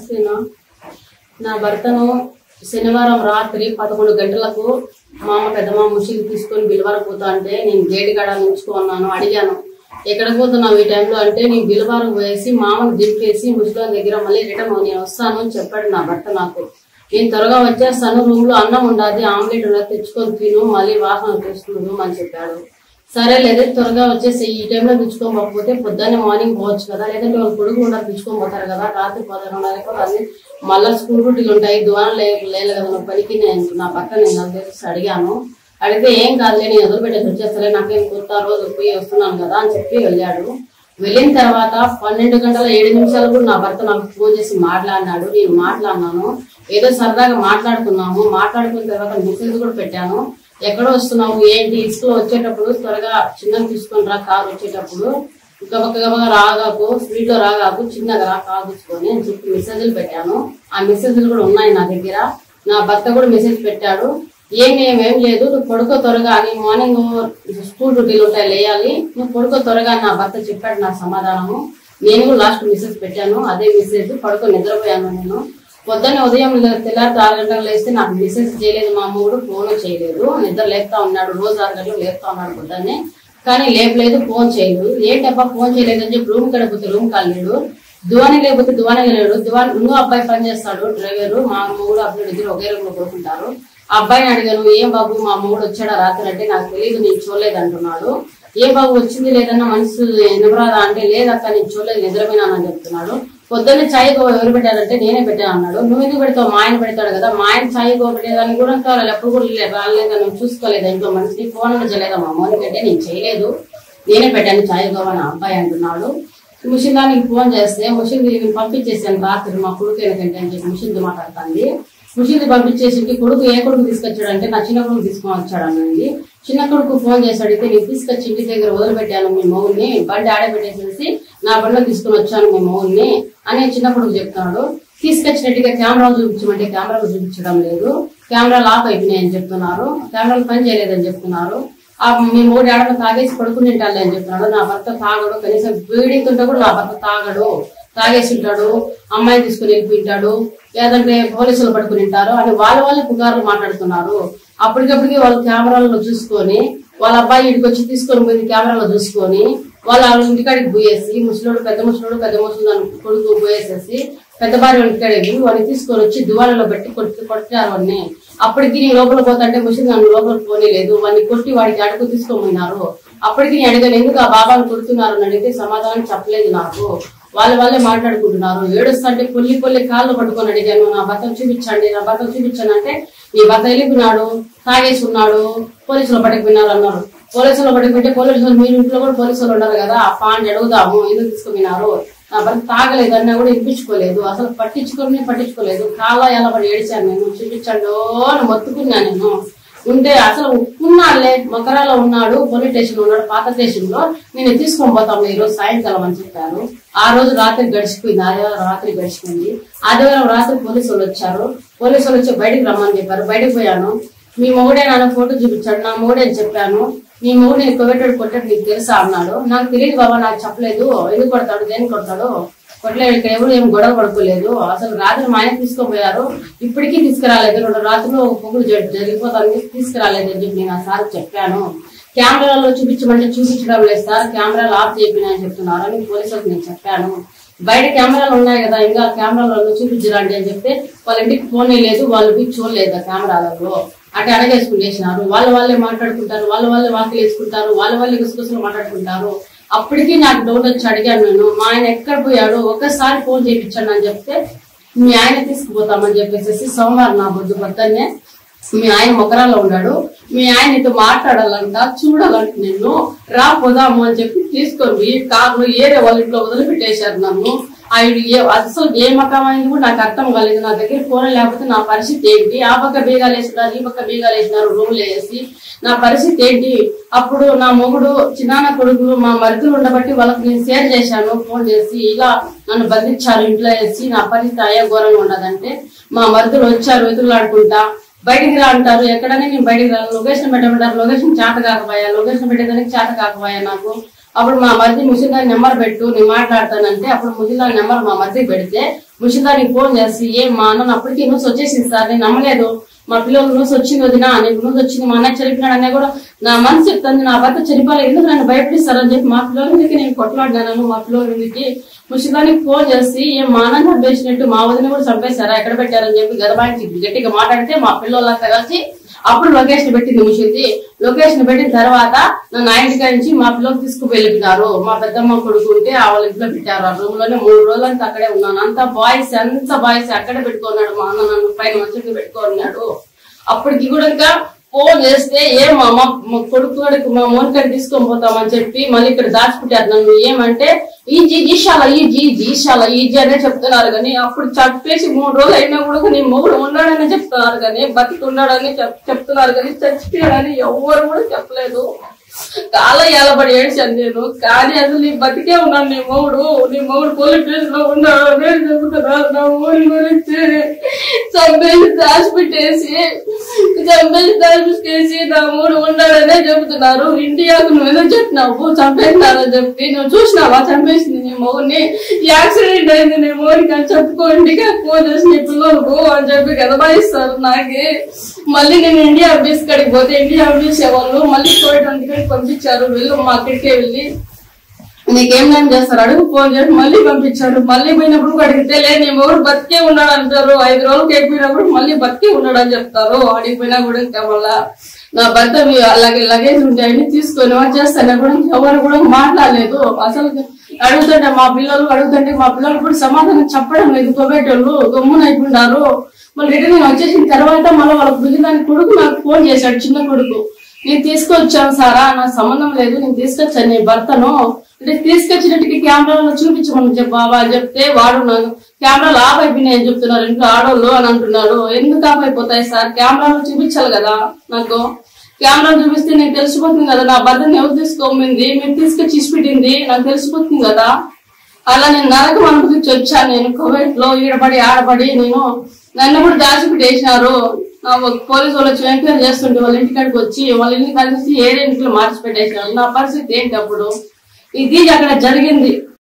నమస్తేనా నా భర్తను శనివారం రాత్రి పదకొండు గంటలకు మామ పెద్దమ్మ ముషికి తీసుకొని బిల్వారం పోతా అంటే నేను గేటు కాడ ఉంచుకున్నాను అడిగాను ఎక్కడికి పోతున్నావు ఈ టైంలో అంటే నేను బిల్వారం పోయేసి మామను దింపేసి ముసలి దగ్గర మళ్ళీ రిటర్న్ నేను వస్తాను అని చెప్పాడు నా భర్త నాకు నేను త్వరగా వచ్చేస్తాను రూమ్ లో అన్నం ఉండాలి ఆమ్లెట్ ఉన్నది తెచ్చుకొని తిను మళ్ళీ వాసన చూస్తున్నాను అని చెప్పాడు సరే లేదా త్వరగా వచ్చేసి ఈ టైంలో పిలుచుకోకపోతే పొద్దున్నే మార్నింగ్ పోవచ్చు కదా లేదంటే వాళ్ళు కొడుకు కూడా పిలుచుకొని పోతారు కదా రాత్రి పదకొండున్నరకు అన్ని మళ్ళీ స్కూల్ డ్యూటీలు ఉంటాయి దువాన లేదు కదా నా పనికి నేను నా పక్క నేను నాకు తెలిసి అడిగాను అడిగితే ఏం కాదులే నేను ఎదురుపెట్టేసి వచ్చేస్తలే నాకేం కొత్త రోజు పోయి వస్తున్నాను కదా అని చెప్పి వెళ్ళాడు వెళ్ళిన తర్వాత పన్నెండు గంటల ఏడు నిమిషాలు కూడా నా భర్త నాకు ఫోన్ చేసి మాట్లాడినాడు నేను మాట్లాడినాను ఏదో సరదాగా మాట్లాడుకున్నాము మాట్లాడుకున్న తర్వాత మెసేజ్ కూడా పెట్టాను ఎక్కడ వస్తున్నావు ఏంటి స్కూల్ వచ్చేటప్పుడు త్వరగా చిన్నగా తీసుకొని రా కారు వచ్చేటప్పుడు గబక గబక రాగాకు స్పీడ్ లో రాగాకు చిన్నగా రా కారు తీసుకొని అని చెప్పి మెసేజ్లు పెట్టాను ఆ మెసేజ్లు కూడా ఉన్నాయి నా దగ్గర నా భర్త కూడా మెసేజ్ పెట్టాడు ఏమి ఏమేం లేదు నువ్వు పడుకో త్వరగా అని మార్నింగ్ స్కూల్ డ్యూటీలు ఉంటాయి లేయాలి నువ్వు పడుకో త్వరగా అని నా భర్త చెప్పాడు నా సమాధానము నేను కూడా లాస్ట్ మెసేజ్ పెట్టాను అదే మెసేజ్ పడుకో నిద్రపోయాను నేను పొద్దున్నే ఉదయం లే- తెల్లారి ఆరు గంటలకు లేస్తే నాకు మెసేజ్ చేయలేదు మా అమ్మ ఫోన్ చేయలేదు నిద్ర లేపుతా ఉన్నాడు రోజు ఆరు గంటలు లేపుతా ఉన్నాడు పొద్దున్నే కానీ లేపలేదు ఫోన్ చేయలేదు ఏంటబ్బా ఫోన్ చేయలేదు అని చెప్పి రూమ్ కడిపోతే రూమ్ కాలేడు దువాని లేకపోతే దువాని లేడు దువాని ఇంకో అబ్బాయి పని చేస్తాడు డ్రైవర్ మా మొగుడు అబ్బాయి ఇద్దరు ఒకే రూమ్ లో కొడుకుంటారు ఆ అబ్బాయిని అడిగాను ఏం బాబు మా మొగుడు వచ్చాడా రాత్రి అంటే నాకు తెలియదు నేను చూడలేదు అంటున్నాడు ఏ బాబు వచ్చింది లేదన్నా మనసు నిద్రరాదా అంటే లేదక్క నేను చూడలేదు నిద్రపోయినానని చెప్తున్నాడు పొద్దున్నే ఛాయ్ గో ఎవరు పెట్టారంటే నేనే పెట్టాను అన్నాడు నువ్వు ఎందుకు పెడతావు మా ఆయన పెడతాడు కదా మా ఆయన ఛాయ్ గో పెట్టేదాన్ని కూడా ఇంకా వాళ్ళు ఎప్పుడు కూడా లే- రాలేదు నువ్వు చూసుకోలేదు ఇంట్లో మనిషిని ఫోన్ కూడా చేయలేదా మా అమ్మని అంటే నేను చేయలేదు నేనే పెట్టాను ఛాయ్ గో అని ఆ అబ్బాయి అంటున్నాడు ముషిన్ దానికి ఫోన్ చేస్తే ముషిన్ దీనికి పంపించేసాను రాత్రి మా కొడుకు ఎందుకంటే అని చెప్పి ముషిన్ది మాట్లాడుతుంది ముషిన్ది పంపించేసి కొడుకు ఏ కొడుకు తీసుకొచ్చాడు అంటే నా చిన్న కొడుకు తీసుకొని వచ్చాడు అన్నది చిన్న కొడుకు ఫోన్ చేసి అడిగితే నేను తీసుకొచ్చి ఇంటి దగ్గర వదిలిపెట్టాను మీ మౌని బండి ఆడబెట్టేసేసి నా బండిలో తీసుకుని వచ్చాను మీ మౌని అని చిన్న కొడుకు చెప్తున్నాడు తీసుకొచ్చినట్టుగా కెమెరా చూపించమంటే కెమెరాలు చూపించడం లేదు కెమెరాలు ఆఫ్ అయిపోయినాయి అని చెప్తున్నారు కెమెరాలు పని చేయలేదని చెప్తున్నారు ఆ మీ మూడు ఏడమ తాగేసి పడుకుని ఉంటాలి అని చెప్తున్నాడు నా భర్త తాగడు కనీసం వీడింతుంటే కూడా నా భర్త తాగడు తాగేసి ఉంటాడు అమ్మాయిని తీసుకుని వెళ్ళిపోయింటాడు లేదంటే పోలీసులు పడుకుని ఉంటారు అని వాళ్ళ వాళ్ళే పుకార్లు మాట్లాడుతున్నారు అప్పటికప్పటికి వాళ్ళు కెమెరాలలో చూసుకొని వాళ్ళ అబ్బాయి ఇంటికి వచ్చి తీసుకొని పోయింది కెమెరాలో చూసుకొని వాళ్ళ ఇంటికాడికి పోయేసి ముసలోడు పెద్ద ముసలోడు పెద్ద ముసలు కొడుకు పోయేసేసి పెద్ద భార్య ఇంటికాడికి వాడిని తీసుకొని వచ్చి దువాలలో పెట్టి కొట్టి కొట్టారు వాడిని అప్పటికి నేను లోపల పోతుంటే ముసలి నన్ను లోపల పోనీలేదు వాడిని కొట్టి వాడికి అడుగు తీసుకొని పోయినారు అప్పటికి నేను అడిగాను ఎందుకు ఆ బాబాను కొడుతున్నారు అని అడిగితే సమాధానం చెప్పలేదు నాకు వాళ్ళ వాళ్ళే మాట్లాడుకుంటున్నారు ఏడుస్తుంటే పొల్లి పొల్లి కాళ్ళు పట్టుకొని అడిగాను నా భర్త చూపించండి నా భర్త చూపించాను అంటే నీ భర్త వెళ్ళిపోయినాడు తాగేసి ఉన్నాడు పోలీసులు పట్టుకుపోయినారు అన్నారు పోలీసులు పట్టుకుంటే పోలీసులు మీ ఇంట్లో కూడా పోలీసులు ఉన్నారు కదా ఆ పాండి అడుగుదాము ఎందుకు తీసుకుపోయినారు నా భర్త తాగలేదు అన్నా కూడా వినిపించుకోలేదు అసలు పట్టించుకొని పట్టించుకోలేదు కాళ్ళ ఎలా పడి ఏడిచాను నేను చూపించండు అని మొత్తుకున్నా నేను ఉంటే అసలు ఉన్నాడులే మకరాలో ఉన్నాడు పోలీస్ స్టేషన్ ఉన్నాడు పాత స్టేషన్ లో నేను తీసుకొని పోతాము ఈ రోజు సాయంకాలం అని చెప్పారు ఆ రోజు రాత్రి గడిచిపోయింది ఆదివారం రాత్రి గడిచిపోయింది ఆదివారం రాత్రి పోలీసులు వచ్చారు పోలీసులు వచ్చి బయటికి రమ్మని చెప్పారు బయటకు పోయాను మీ మొగుడే నాన్న ఫోటో చూపించాడు నా మొగుడే అని చెప్పాను మీ మొగుడు నేను కొట్టేటాడు కొట్టాడు నీకు తెలుసా అన్నాడు నాకు తెలియదు బాబా నాకు చెప్పలేదు ఎందుకు కొడతాడు దేనికి కొడతాడు కొట్టలేదు ఇక్కడ ఎవరు ఏం గొడవ పడుకోలేదు అసలు రాత్రి మా ఆయన తీసుకుపోయారు ఇప్పటికీ తీసుకురాలేదు రెండు రాత్రులు ఒక పొగులు జ- జరిగిపోతుంది తీసుకురాలేదు అని చెప్పి నేను ఆ సార్ చెప్పాను కెమెరాలో చూపించమంటే చూపించడం లేదు సార్ కెమెరాలు ఆఫ్ చేయిపోయినాయని చెప్తున్నారు అని పోలీసులకు నేను చెప్పాను బయట కెమెరాలు ఉన్నాయి కదా ఇంకా కెమెరాలలో చూపించరండి అని చెప్తే వాళ్ళ ఇంటికి ఫోన్ లేదు వాళ్ళు పోయి చూడలేదు ఆ కెమెరాలలో అటు అడగేసుకునేసినారు వాళ్ళ వాళ్ళే మాట్లాడుకుంటారు వాళ్ళ వాళ్ళే వాకిలు వేసుకుంటారు వాళ్ళ వాళ్ళే గుసగుసలు మాట్లాడుకుంటారు అప్పటికి నాకు డౌట్ వచ్చి అడిగాను నేను మా ఆయన ఎక్కడ పోయాడు ఒక్కసారి ఫోన్ చేయించండి అని చెప్తే మీ ఆయన తీసుకుపోతామని చెప్పేసి సోమవారం నా బొద్దు పొద్దున్నే మీ ఆయన మొకరాల్లో ఉన్నాడు మీ ఆయన ఇటు మాట్లాడాలంట చూడాలంట నిన్ను రా పోదాము అని చెప్పి తీసుకొని పోయి కార్లు ఏరే వాళ్ళ ఇంట్లో వదిలిపెట్టేశారు నన్ను ఆయన ఏ- అసలు ఏ మకమైంది కూడా నాకు అర్థం కాలేదు నా దగ్గర ఫోన్ లేకపోతే నా పరిస్థితి ఏంటి ఆ పక్క బీగాలు వేసినారు ఈ పక్క బీగాలు వేసినారు రూమ్లో వేసి నా పరిస్థితి ఏంటి అప్పుడు నా మొగుడు చిన్నాన్న కొడుకు మా మరుతులు ఉండబట్టి వాళ్ళకి నేను షేర్ చేశాను ఫోన్ చేసి ఇలా నన్ను బంధించారు ఇంట్లో వేసి నా పరిస్థితి అయ్యా ఘోరంగా ఉన్నదంటే మా మరుతులు వచ్చారు వెతులాడుకుంటా బయటికి రా అంటారు ఎక్కడనే నేను బయటికి రాను లొకేషన్ పెట్టమంటారు లొకేషన్ చేత కాకపోయా లొకేషన్ పెట్టేదానికి చేత కాకపోయా నాకు అప్పుడు మా మధ్య ముసిదాని నెంబర్ పెట్టు నేను మాట్లాడతానంటే అప్పుడు ముసిదాని నెంబర్ మా మధ్య పెడితే ముసిదానికి ఫోన్ చేసి ఏం మా అన్న అప్పటికి న్యూస్ వచ్చేసింది సార్ నేను నమ్మలేదు మా పిల్లలు న్యూస్ వచ్చింది వదినా నీకు న్యూస్ వచ్చింది మా అన్నయ్య చనిపోయినాడనే కూడా నా మనసు చెప్తుంది నా భర్త చనిపోలేదు ఎందుకు నన్ను భయపడిస్తారని చెప్పి మా పిల్లల మీదకి నేను కొట్లాడినాను మా పిల్లల మీదకి ముషిదానికి ఫోన్ చేసి ఏం మా అన్న చంపేసినట్టు మా వదిన కూడా చంపేశారా ఎక్కడ పెట్టారని చెప్పి గదబాయించి గట్టిగా మాట్లాడితే మా పిల్లలంతా కలిసి అప్పుడు లొకేషన్ పెట్టింది ముషింది లొకేషన్ పెట్టిన తర్వాత నన్ను ఆ ఇంటికి నుంచి మా పిల్లలు తీసుకువెళ్ళిపోయినారు మా పెద్దమ్మ కొడుకు ఉంటే ఆ వాళ్ళ ఇంట్లో పెట్టారు ఆ రూమ్ లోనే మూడు రోజులంతా అక్కడే ఉన్నాను అంతా బాయ్స్ అంత బాయ్స్ అక్కడే పెట్టుకున్నాడు మా అన్న నన్ను పైన మంచి పెట్టుకున్నాడు అప్పటికి కూడా ఇంకా ఫోన్ చేస్తే ఏం మా అమ్మ మా కొడుకు కొడుకు మా మోనికని తీసుకొని పోతామని చెప్పి మళ్ళీ ఇక్కడ దాచిపెట్టారు నన్ను ఏమంటే ఈ జీ ఈశాల ఈ జీ ఈశాల ఈ జీ అనే చెప్తున్నారు కానీ అప్పుడు చంపేసి మూడు రోజులు అయినా కూడా నీ మొగుడు ఉన్నాడని చెప్తున్నారు కానీ బతికి ఉన్నాడని చెప్- చెప్తున్నారు కానీ చచ్చిపోయాడని ఎవరు కూడా చెప్పలేదు కాల ఏలబడి ఏడ్చాను నేను కానీ అసలు నీ బతికే ఉన్నాను నీ మొగుడు నీ మొగుడు పోలీస్ స్టేషన్ లో ఉన్నాడు నేను చెబుతున్నారు నా ఊరి గురించి చంపేసి దాచిపెట్టేసి చంపేసి దాచిపెట్టేసి నా మూడు ఉన్నాడనే చెబుతున్నారు ఇండియాకు నువ్వు ఏదో చెప్పినావు చంపేసినారని చెప్పి నువ్వు చూసినావా చంపేసింది నీ మొగుడిని యాక్సిడెంట్ అయింది నీ మొగుడికి అని చెప్పుకో ఇంటికి ఫోన్ చేసి నీ పిల్లలకు అని చెప్పి గదబాయిస్తారు నాకి మళ్ళీ నేను ఇండియా ఆఫీస్ కాడికి పోతే ఇండియా ఆఫీస్ వాళ్ళు మళ్ళీ కోవిడ్ అందుకని పంపించారు వెళ్ళు మా అక్కడికే వెళ్ళి నీకేం నేను చేస్తారు అడుగు ఫోన్ చేసి మళ్ళీ పంపించారు మళ్ళీ పోయినప్పుడు అడిగితే లేదు నీ ఎవరు బతికే ఉన్నాడు అంటారు ఐదు రోజులకి అయిపోయినప్పుడు మళ్ళీ బతికే ఉన్నాడు అని చెప్తారు అడిగిపోయినా కూడా ఇంకా మళ్ళా నా భర్త మీ అలాగే లగేజ్ ఉంటే అన్ని తీసుకొని వచ్చేస్తాను కూడా ఎవరు కూడా మాట్లాడలేదు అసలు అడుగుతుంటే మా పిల్లలు అడుగుతుంటే మా పిల్లలు కూడా సమాధానం చెప్పడం లేదు కోవేటోళ్ళు గమ్మున అయిపోయినారు మళ్ళీ రిటర్న్ నేను వచ్చేసిన తర్వాత మళ్ళీ వాళ్ళ బుద్ధిదాని కొడుకు నాకు ఫోన్ చేశాడు చిన్న కొడుకు నేను తీసుకొచ్చాను సారా నాకు సంబంధం లేదు నేను తీసుకొచ్చాను నీ భర్తను అంటే తీసుకొచ్చినట్టుకి కెమెరాలో చూపించమని చెప్పు బాబా అని చెప్తే వాడు నాకు కెమెరాలు ఆఫ్ అయిపోయినాయి అని చెప్తున్నారు ఇంట్లో ఆడోళ్ళు అని అంటున్నాడు ఎందుకు ఆఫ్ అయిపోతాయి సార్ కెమెరాలో చూపించాలి కదా నాకు కెమెరా చూపిస్తే నేను తెలిసిపోతుంది కదా నా భర్తని ఎవరు తీసుకోమంది మీరు తీసుకొచ్చి ఇచ్చిపెట్టింది నాకు తెలిసిపోతుంది కదా అలా నేను నరకం అనుభవించి వచ్చాను నేను కోవిడ్ లో ఈడబడి ఆడబడి నేను నన్ను కూడా దాచిపెట్టేసినారు ఆ ఒక పోలీసు వాళ్ళు వచ్చి ఎంక్వైరీ చేస్తుంటే వాళ్ళ ఇంటికాడికి వచ్చి వాళ్ళ ఇంటికి కలిసి ఏడే ఇంట్లో మార్చి పెట్టేసినారు నా పరిస్థితి ఏంటి అప్పుడు ఇది అక్కడ జరిగింది